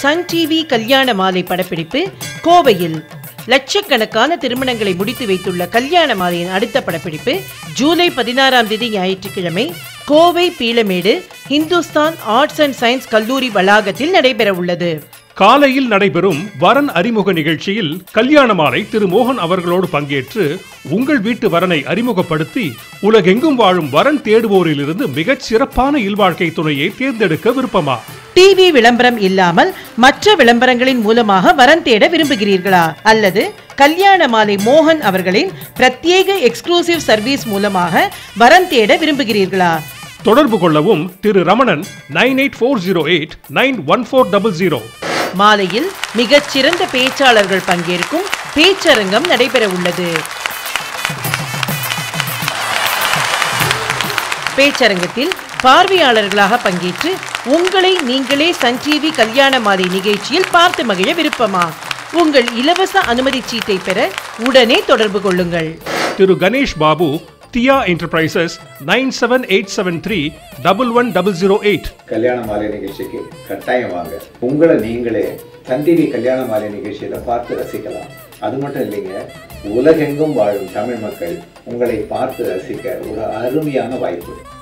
Sun TV கல்யாண மாலை படப்பிடிப்பு கோவையில் லட்சக்கணக்கான திருமணங்களை முடித்து வைத்துள்ள கல்யாண மாலையின் அடுத்த படப்பிடிப்பு ஜூலை பதினாறாம் தேதி ஞாயிற்றுக்கிழமை Kovai Peelamedu Hindusthan arts and science கல்லூரி வளாகத்தில் நடைபெற உள்ளது காலையில் நடைபெறும் வரன் அறிமுக நிகழ்ச்சியில் கல்யாண மாலை திரு மோகன் அவர்களோடு பங்கேற்று உங்கள் வீட்டு வரனை அறிமுகப்படுத்தி உலகெங்கும் வாழும் வரன் தேடுவோரிலிருந்து மிகச் சிறப்பான இல்வாழ்க்கை துணையை தேர்ந்தெடுக்க விருப்பமா டிவி விளம்பரம் இல்லாமல் மற்ற விளம்பரங்களின் மூலமாக வரன் தேட விரும்புகிறீர்களா அல்லது கல்யாண மாலை மோகன் அவர்களின் பிரத்யேக எக்ஸ்க்ளூசிவ் சர்வீஸ் மூலமாக வரன் தேட விரும்புகிறீர்களா தொடர்பு கொள்ளவும் Thiru Ramanan nine eight four zero eight nine one four double zero மாலையில் மிகச் சிறந்த பேச்சாளர்கள் பங்கேற்கும் பேச்சரங்கம் நடைபெற உள்ளது பேச்சரங்கத்தில் பார்வையாளர்களாக பங்கேற்று உங்களை நீங்களே சன் டிவி கல்யாண மாலை நிகழ்ச்சியில் பார்த்து மகிழ விருப்பமா உங்கள் இலவச அனுமதி சீட்டை பெற உடனே தொடர்பு கொள்ளுங்கள் Thiru Ganesh Babu Diya enterprises nine seven eight seven three double one double zero eight கல்யாண மாலை நிகழ்ச்சிக்கு கட்டாயம் வாங்க உங்களை நீங்களே சன் டிவி கல்யாண மாலை நிகழ்ச்சியில பார்த்து ரசிக்கலாம் அது மட்டும் இல்லைங்க உலகெங்கும் வாழும் தமிழ் மக்கள் உங்களை பார்த்து ரசிக்க ஒரு அருமையான வாய்ப்பு